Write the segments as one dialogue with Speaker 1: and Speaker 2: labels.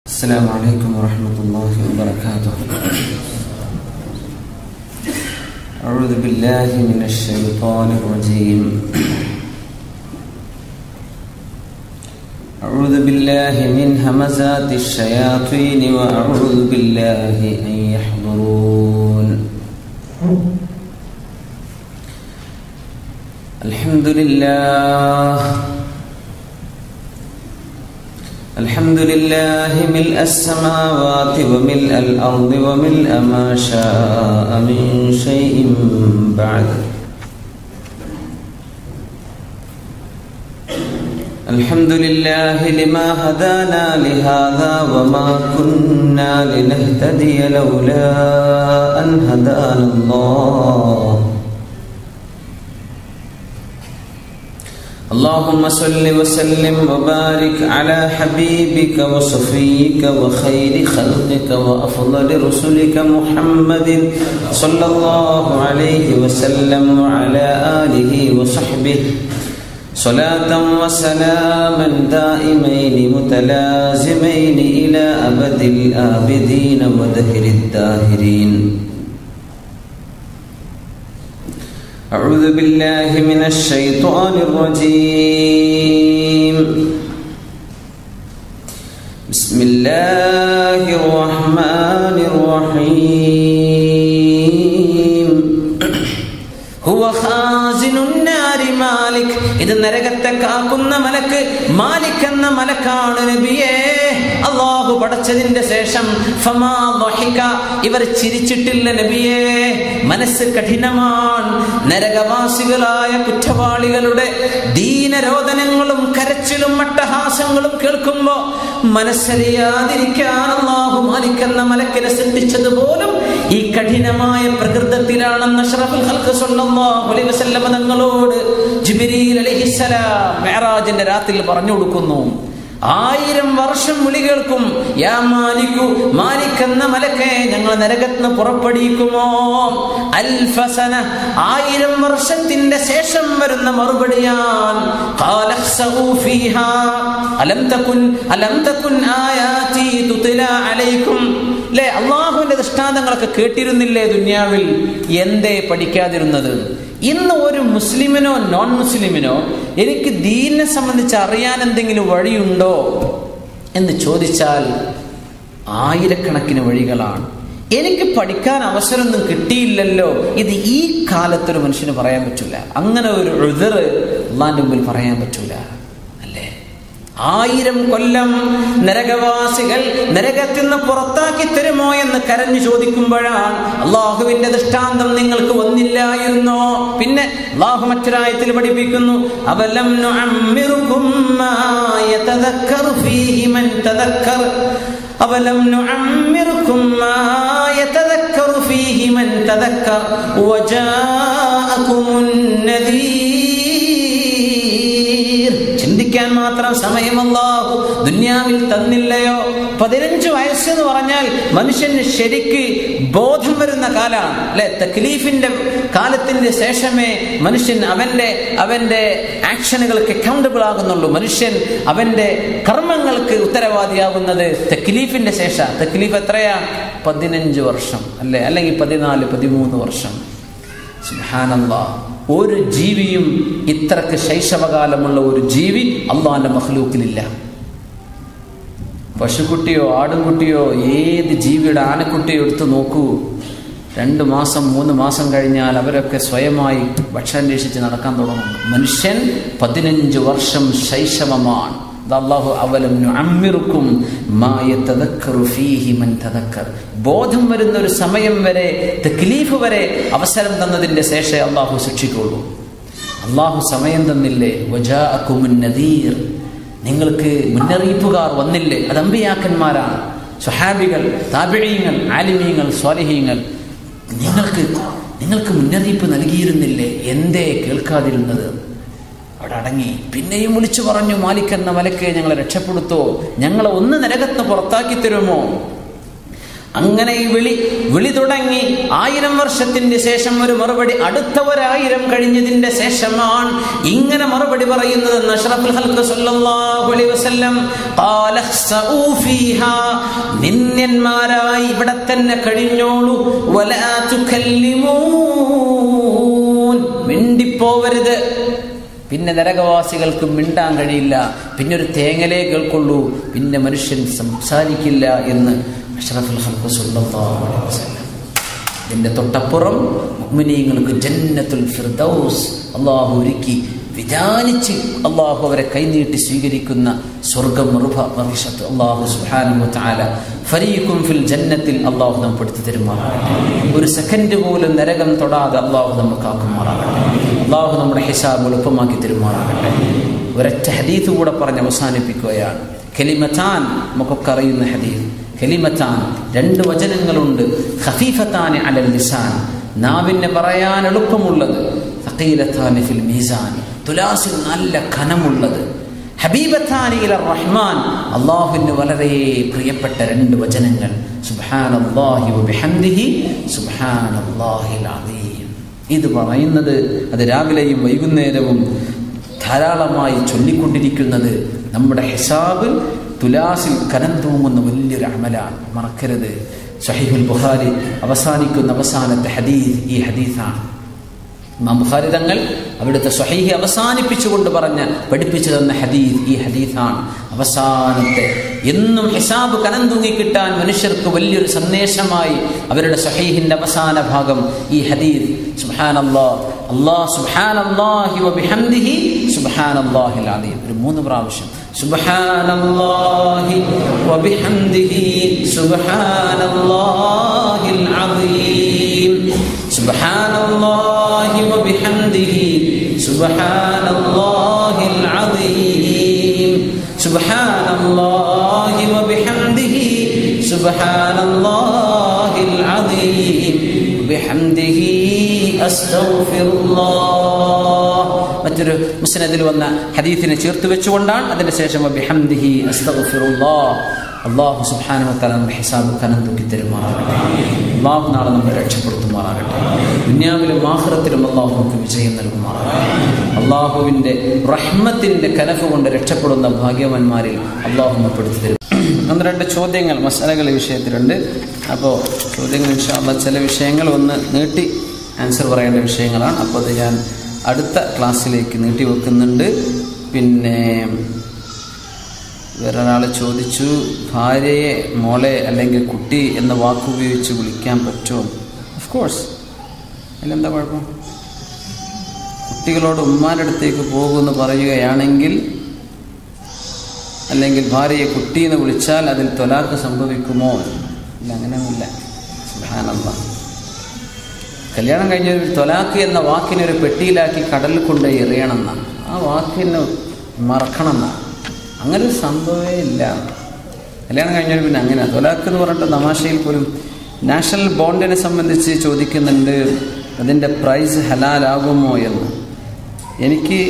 Speaker 1: السلام عليكم ورحمة الله وبركاته أعوذ بالله من الشيطان الرجيم أعوذ بالله من همزات الشياطين وأعوذ بالله أن يحضرون الحمد لله الحمد لله ملء السماوات وملء الأرض وملء ما شاء من شيء بعد الحمد لله لما هدانا لهذا وما كنا لنهتدي لولا أن هدانا الله اللهم صل وسلم وبارك على حبيبك وصفيك وخير خلقك وافضل رسلك محمد صلى الله عليه وسلم وعلى اله وصحبه صلاة وسلاما دائمين متلازمين إلى أبد الآبدين ودهر الداهرين أعوذ بالله من الشيطان الرجيم بسم الله الرحمن الرحيم هو خازن النار മാലിക് ഇത് നരകത്തെ കാക്കുന്ന മലക്ക് മാലിക് എന്ന മലക്കാണ് നബിയേ അള്ളാഹു പടച്ചതിന്റെ ശേഷം ഫമാ ളഹിക ഇവർ ചിരിച്ചിട്ടില്ല നബിയേ മനസ്സ് കഠിനമാണ് നരകവാസികളായ കുറ്റവാളികളുടെ ദീനരോധനങ്ങളും കരച്ചിലും മട്ടഹാസങ്ങളും കേൾക്കുമ്പോ മനസ്സറിയാതിരിക്കാൻ അള്ളാഹു മാലിക് എന്ന മലക്കിനെ സൃഷ്ടിച്ചത് പോലും ഈ കഠിനമായ പ്രകൃതത്തിലാണെന്ന് അഷ്റഫുൽ ഖൽഖ് സ്വല്ലല്ലാഹു അലൈഹി വസല്ലം തങ്ങളോട് ജിബ്രീൽ അലൈഹിസ്സലാം മെഹറാജിന്റെ രാത്രിയിൽ പറഞ്ഞു കൊടുക്കുന്നു ആയിരം വർഷം വിളി കേൾക്കും യാ മാലിക്കു മാലിക് എന്ന മലക്കെ ഞങ്ങൾ നരകത്തിന് പുറപ്പെടിക്കുമോ അൽഫസന ആയിരം വർഷത്തിന്റെ ശേഷം വരുന്ന മറുപടിയാൻ അലം തകുൻ അലം തകുൻ ആയാതി തുത്ല അലൈക്കും അല്ലേ അള്ളാഹുവിന്റെ ദൃഷ്ടാന്തങ്ങളൊക്കെ കേട്ടിരുന്നില്ലേ ദുന്യാവിൽ എന്തേ പഠിക്കാതിരുന്നത് ഇന്ന് ഒരു മുസ്ലിമിനോ നോൺ മുസ്ലിമിനോ എനിക്ക് ദീനിനെ സംബന്ധിച്ച് അറിയാൻ എന്തെങ്കിലും വഴിയുണ്ടോ എന്ന് ചോദിച്ചാൽ ആയിരക്കണക്കിന് വഴികളാണ് എനിക്ക് പഠിക്കാൻ അവസരമൊന്നും കിട്ടിയില്ലല്ലോ ഇത് ഈ കാലത്തൊരു മനുഷ്യന് പറയാൻ പറ്റില്ല അങ്ങനെ ഒരു എഴുതർ അള്ളാന്റെ മുമ്പിൽ പറയാൻ പറ്റൂല അല്ലേ ആയിരം കൊല്ലം നരകവാസികൾ നരകത്തിൽ നിന്ന് പുറത്താക്കി തരുമോ എന്ന് കരഞ്ഞു ചോദിക്കുമ്പോഴാണ് അള്ളാഹുവിന്റെ ദൃഷ്ടാന്തം നിങ്ങൾക്ക് വന്നില്ലായിരുന്നോ പിന്നെ അള്ളാഹു മറ്റൊരായത്തിൽ പഠിപ്പിക്കുന്നു അവലം നുഅമ്മിറുകും മാ യതദക്കറു ഫീഹി മൻ തദക്കർ അവലം നുഅമ്മിറുകും മാ യതദക്കറു ഫീഹി മൻ തദക്കർ വജാഅകുമുൻ നദീർ ചിന്തിക്കാൻ മാത്രം സമയം അല്ലാഹു ദുന്യാവിൽ തന്നില്ലയോ പതിനഞ്ച് വയസ്സെന്ന് പറഞ്ഞാൽ മനുഷ്യന് ശരിക്ക് ബോധം വരുന്ന കാലാണ് അല്ലെ തക്ലീഫിന്റെ കാലത്തിന്റെ ശേഷമേ മനുഷ്യൻ അവന്റെ അവന്റെ ആക്ഷനുകൾക്ക് അക്കൗണ്ടബിൾ ആകുന്നുള്ളൂ മനുഷ്യൻ അവന്റെ കർമ്മങ്ങൾക്ക് ഉത്തരവാദിയാകുന്നത് തക്ലീഫിന്റെ ശേഷം തക്ലീഫ് എത്രയാ പതിനഞ്ച് വർഷം അല്ലെ അല്ലെങ്കിൽ പതിനാല് പതിമൂന്ന് വർഷം സുഹാനല്ലാ ഒരു ജീവിയും ഇത്രക്ക് ശൈശവകാലമുള്ള ഒരു ജീവി അള്ളാന്റെ മഹ്ലൂക്കിലില്ല പശുക്കുട്ടിയോ ആടുംകുട്ടിയോ ഏത് ജീവിയുടെ ആനക്കുട്ടിയോ എടുത്ത് നോക്കൂ രണ്ട് മാസം മൂന്ന് മാസം കഴിഞ്ഞാൽ അവരൊക്കെ സ്വയമായി ഭക്ഷണന്വേഷിച്ച് നടക്കാൻ തുടങ്ങും മനുഷ്യൻ പതിനഞ്ച് വർഷം ശൈശവമാണ് അള്ളാഹു അവലം അമ്മിറുക്കും ബോധം വരുന്ന ഒരു സമയം വരെ തക്ലീഫ് വരെ അവസരം തന്നതിന്റെ ശേഷം അള്ളാഹു ശിക്ഷിക്കുള്ളൂ അള്ളാഹു സമയം തന്നില്ലേ നദീർ നിങ്ങൾക്ക് മുന്നറിയിപ്പുകാർ വന്നില്ലേ അത് അമ്പിയാക്കന്മാരാണ് സ്വഹാബികൾ താപിഴീങ്ങൾ ആലിമീങ്ങൾ സ്വാലിഹീങ്ങൾ നിങ്ങൾക്ക് നിങ്ങൾക്ക് മുന്നറിയിപ്പ് നൽകിയിരുന്നില്ലേ എന്തേ കേൾക്കാതിരുന്നത് അവിടെ അടങ്ങി പിന്നെയും വിളിച്ചു പറഞ്ഞു മാലിക് എന്ന മലക്ക് ഞങ്ങളെ രക്ഷപ്പെടുത്തോ ഞങ്ങളെ ഒന്ന് നരകത്തിന് പുറത്താക്കി തരുമോ അങ്ങനെ ഈ വിളി വിളി തുടങ്ങി ആയിരം വർഷത്തിന്റെ ശേഷം ഒരു മറുപടി അടുത്ത ഒരായിരം കഴിഞ്ഞതിന്റെ ശേഷമാണ് ഇങ്ങനെ മറുപടി പറയുന്നത് എന്ന് അഷ്റഫുൽ ഖൽഖ് സല്ലല്ലാഹു അലൈഹി വസല്ലം ഖാല ഖ്സഊ ഫീഹാ നിന്യന്മാരായി ഇവിടെ തന്നെ കഴിഞ്ഞോളൂ വലാ തുകല്ലിമൂൻ മിണ്ടിപ്പോവരുത് പിന്നെ നരകവാസികൾക്ക് മിണ്ടാൻ കഴിയില്ല പിന്നെ ഒരു തേങ്ങലേ കേൾക്കുള്ളൂ പിന്നെ മനുഷ്യൻ സംസാരിക്കില്ല എന്ന് അഷ്റഫുൽ ഖൽഖ് സല്ലല്ലാഹു അലൈഹി വസല്ലം ഇതിന്റെ തൊട്ടപ്പുറം മുഅ്മിനീങ്ങൾക്ക് ജന്നത്തുൽ ഫിർദൗസ് അള്ളാഹു ഒരുക്കി വിചാരിച്ച് അള്ളാഹു അവരെ കൈനീട്ടി സ്വീകരിക്കുന്ന സ്വർഗം മറുഭത്ത് അള്ളാഹു സുബ്ഹാനഹു തആല ഫരീഖും ഫിൽ ജന്നത്തിൽ അള്ളാഹു നാം പെടുത്തി തരുമാറാകട്ടെ ഒരു സെക്കൻഡ് പോലും നരകം തൊടാതെ അള്ളാഹു നമുക്ക് ആക്കുമാറാകട്ടെ അള്ളാഹു നമ്മുടെ ഹിസാബ് എളുപ്പമാക്കി തരുമാറാകട്ടെ ഒരൊറ്റ ഹദീത്ത് കൂടെ പറഞ്ഞ് അവസാനിപ്പിക്കുകയാണ് കെലിമത്താൻ നമുക്കൊക്കെ അറിയുന്ന ഹദീത്ത് കെലിമത്താൻ രണ്ട് വചനങ്ങളുണ്ട് ഖഫീഫത്താൻ അലൽ ലിസാൻ നാവിന് പറയാൻ എളുപ്പമുള്ളത് ഫീൽ മീസാൻ തുലാസിൽ നല്ല ഖനമുള്ളത് ഹബീബത്താനി ഇല റഹ്മാൻ അള്ളാഹുവിന് വളരെ പ്രിയപ്പെട്ട രണ്ട് വചനങ്ങൾ സുബ്ഹാനല്ലാഹി വബിഹംദിഹി സുബ്ഹാനല്ലാഹിൽ അദീം ഇത് പറയുന്നത് അത് രാവിലെയും വൈകുന്നേരവും ധാരാളമായി ചൊല്ലിക്കൊണ്ടിരിക്കുന്നത് നമ്മുടെ ഹിസാബ് തുലാസിൽ കനം തൂങ്ങുന്ന വലിയൊരു അമലാണ് മറക്കരുത് സഹിഹുൽ ബുഖാരി അവസാനിക്കുന്ന അവസാനത്തെ ഹദീസ് ഈ ഹദീസാണ് ഇമാം ബുഖാരി തങ്ങൾ അവിടുത്തെ സ്വഹീഹി അവസാനിപ്പിച്ചുകൊണ്ട് പറഞ്ഞ പഠിപ്പിച്ചു തന്ന ഹദീസ് ഈ ഹദീസാണ് അവസാനത്തെ എന്നും ഹിസാബ് കനം തൂങ്ങിക്കിട്ടാൻ മനുഷ്യർക്ക് വലിയൊരു സന്ദേശമായി അവരുടെ സ്വഹീഹിന്റെ അവസാന ഭാഗം ഈ ഹദീസ് സുബ്ഹാനല്ലാഹ് അല്ലാഹ് സുബ്ഹാനല്ലാഹി വബിഹംദിഹി സുബ്ഹാനല്ലാഹിൽ അലീം ഒരു മൂന്ന് പ്രാവശ്യം സുബ്ഹാനല്ലാഹി വബിഹംദിഹി സുബ്ഹാനല്ലാഹിൽ അലീം സുബ്ഹാനല്ലാഹി വബിഹംദിഹി സുബ്ഹാനല്ലാഹിൽ അലീം സുബ്ഹാനല്ലാഹി വബിഹംദിഹി സുബ്ഹാനല്ലാഹിൽ അലീം ബിഹംദിഹി അസ്തഗ്ഫിറുല്ലാഹ് മറ്റൊരു മുസ്നദിൽ വന്ന ഹദീസിനെ ചേർത്ത് വെച്ചുകൊണ്ടാണ് അതിന്റെ ശേഷം ബിഹംദിഹി അസ്തഗ്ഫിറുല്ലാഹ് അള്ളാഹു സുബ്ഹാനഹു വതആല നമ്മുടെ ഹിസാബ് കനം തൂക്കി തരുമാറാകട്ടെ അള്ളാഹു നാളെ നമ്മെ രക്ഷപ്പെടുത്തുമാറാകട്ടെ ദുനിയാവിലും ആഖിറത്തിലും അള്ളാഹു നമുക്ക് വിജയം നൽകുമാറാകട്ടെ അള്ളാഹുവിൻ്റെ റഹ്മത്തിൻ്റെ കനഫ് കൊണ്ട് രക്ഷപ്പെടുന്ന ഭാഗ്യവാന്മാരിൽ അള്ളാഹു നമ്മപ്പെടുത്തി തരും ഒന്ന് രണ്ട് ചോദ്യങ്ങൾ മസാലകൾ ഈ വിഷയത്തിലുണ്ട് അപ്പോൾ ചോദ്യങ്ങൾ ഇൻഷാല്ല ചില വിഷയങ്ങൾ ഒന്ന് നീട്ടി ആൻസർ പറയേണ്ട വിഷയങ്ങളാണ് അപ്പോൾ അത് ഞാൻ അടുത്ത ക്ലാസ്സിലേക്ക് നീട്ടി വെക്കുന്നുണ്ട് പിന്നെ വേറൊരാൾ ചോദിച്ചു ഭാര്യയെ മോളെ അല്ലെങ്കിൽ കുട്ടി എന്ന വാക്കുപയോഗിച്ച് വിളിക്കാൻ പറ്റുമോ ഓഫ് കോഴ്സ് അതിലെന്താ കുഴപ്പം കുട്ടികളോട് ഉമ്മാൻ്റെ അടുത്തേക്ക് പോകുമെന്ന് പറയുകയാണെങ്കിൽ അല്ലെങ്കിൽ ഭാര്യയെ കുട്ടി എന്ന് വിളിച്ചാൽ അതിൽ തൊലാക്ക് സംഭവിക്കുമോ ഇല്ല അങ്ങനെയൊന്നുമില്ല സുഹാനല്ല കല്യാണം കഴിഞ്ഞ ഒരു തൊലാക്ക് എന്ന വാക്കിനെ ഒരു പെട്ടിയിലാക്കി കടലിൽ കൊണ്ട് എറിയണം എന്നാണ് ആ വാക്കിനെ മറക്കണം എന്നാണ് അങ്ങനെ ഒരു സംഭവമേ ഇല്ല കല്യാണം കഴിഞ്ഞാൽ പിന്നെ അങ്ങനെ തൊലാക്ക് എന്ന് പറഞ്ഞിട്ട് തമാശയിൽ പോലും നാഷണൽ ബോണ്ടിനെ സംബന്ധിച്ച് ചോദിക്കുന്നുണ്ട് അതിൻ്റെ പ്രൈസ് ഹലാലാകുമോ എന്ന് എനിക്ക്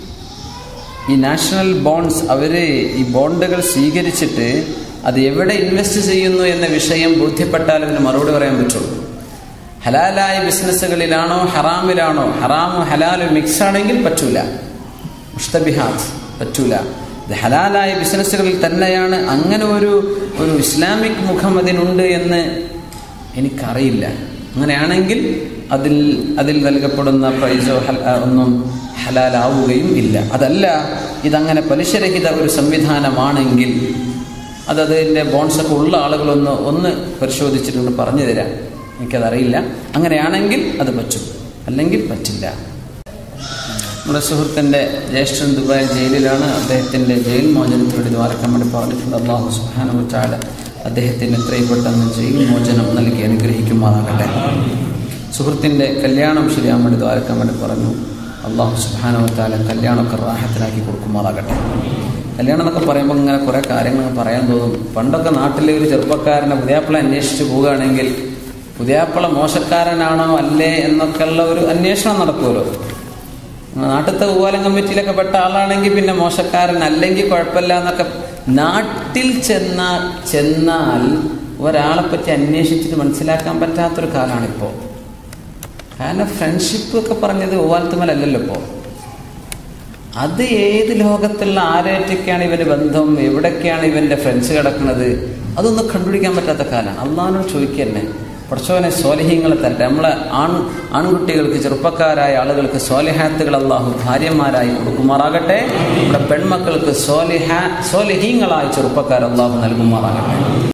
Speaker 1: ഈ നാഷണൽ ബോണ്ട്സ് അവർ ഈ ബോണ്ടുകൾ സ്വീകരിച്ചിട്ട് അത് എവിടെ ഇൻവെസ്റ്റ് ചെയ്യുന്നു എന്ന വിഷയം ബോധ്യപ്പെട്ടാൽ അതിന് മറുപടി പറയാൻ പറ്റുള്ളൂ ഹലാലായ ബിസിനസ്സുകളിലാണോ ഹറാമിലാണോ ഹറാമും ഹലാലും മിക്സ് ആണെങ്കിൽ പറ്റൂല മുഷ്തബിഹാത്ത് പറ്റൂല ഇത് ഹലാലായ ബിസിനസ്സുകളിൽ തന്നെയാണ് അങ്ങനെ ഒരു ഒരു ഇസ്ലാമിക് മുഖം അതിനുണ്ട് എന്ന് എനിക്കറിയില്ല അങ്ങനെയാണെങ്കിൽ അതിൽ അതിൽ നൽകപ്പെടുന്ന പ്രൈസോ ഒന്നും ഹലാലാവുകയും ഇല്ല അതല്ല ഇതങ്ങനെ പലിശരഹിത ഒരു സംവിധാനമാണെങ്കിൽ അത് അതിൻ്റെ ബോൺസൊക്കെ ഉള്ള ആളുകളൊന്ന് ഒന്ന് പരിശോധിച്ചിട്ടൊന്ന് പറഞ്ഞു തരാം എനിക്കതറിയില്ല അങ്ങനെയാണെങ്കിൽ അത് പറ്റും അല്ലെങ്കിൽ പറ്റില്ല നമ്മുടെ സുഹൃത്തിൻ്റെ ജ്യേഷ്ഠൻ ദുബായ് ജയിലിലാണ് അദ്ദേഹത്തിൻ്റെ ജയിൽ മോചനത്തിന് വേണ്ടി ദ്വാരക്കാൻ വേണ്ടി പറഞ്ഞിട്ടുണ്ട് അള്ളാഹു സുഹാനുവച്ചാല് അദ്ദേഹത്തിന് എത്രയും പെട്ടെന്ന് ജയിൽ മോചനം നൽകി അനുഗ്രഹിക്കുമാറാകട്ടെ സുഹൃത്തിൻ്റെ കല്യാണം ശരിയാൻ വേണ്ടി ദ്വാരക്കാൻ വേണ്ടി പറഞ്ഞു അള്ളാഹു സുഹാനുവത്താല കല്യാണമൊക്കെ റാഹത്തിലാക്കി കൊടുക്കുമാറാകട്ടെ കല്യാണം എന്നൊക്കെ പറയുമ്പോൾ ഇങ്ങനെ കുറേ കാര്യങ്ങൾ പറയാൻ തോന്നും പണ്ടൊക്കെ നാട്ടിലെ ഒരു ചെറുപ്പക്കാരനെ പുതിയാപ്പിള അന്വേഷിച്ച് പോവുകയാണെങ്കിൽ പുതിയാപ്പിള മോശക്കാരനാണോ അല്ലേ എന്നൊക്കെയുള്ള ഒരു അന്വേഷണം നടക്കുമല്ലോ നാട്ടിലത്തെ ഊവാലം കമ്മിറ്റിയിലൊക്കെ പെട്ട ആളാണെങ്കിൽ പിന്നെ മോശക്കാരൻ അല്ലെങ്കിൽ കുഴപ്പമില്ല എന്നൊക്കെ നാട്ടിൽ ചെന്ന ചെന്നാൽ ഒരാളെ പറ്റി അന്വേഷിച്ചിട്ട് മനസ്സിലാക്കാൻ പറ്റാത്തൊരു കാലമാണിപ്പോൾ കാരണം ഫ്രണ്ട്ഷിപ്പ് ഒക്കെ പറഞ്ഞത് ഓവാൽത്തുമലല്ലല്ലോ ഇപ്പോൾ അത് ഏത് ലോകത്തുള്ള ആരേറ്റൊക്കെയാണ് ഇവന്റെ ബന്ധം എവിടൊക്കെയാണ് ഇവന്റെ ഫ്രണ്ട്സ് കിടക്കുന്നത് അതൊന്നും കണ്ടുപിടിക്കാൻ പറ്റാത്ത കാലമാണ് അള്ളാഹിനോട് ചോദിക്കന്നെ പഠിച്ചവനെ സ്വാലിഹ്യങ്ങളെ തരട്ടെ നമ്മളെ ആൺ ആൺകുട്ടികൾക്ക് ചെറുപ്പക്കാരായ ആളുകൾക്ക് സ്വാലിഹാത്തുകൾ അള്ളാഹു ഭാര്യമാരായി കൊടുക്കുമാറാകട്ടെ നമ്മുടെ പെൺമക്കൾക്ക് സ്വാലിഹ സ്വാലിഹീങ്ങളായ ചെറുപ്പക്കാർ അള്ളാഹു നൽകുമാറാകട്ടെ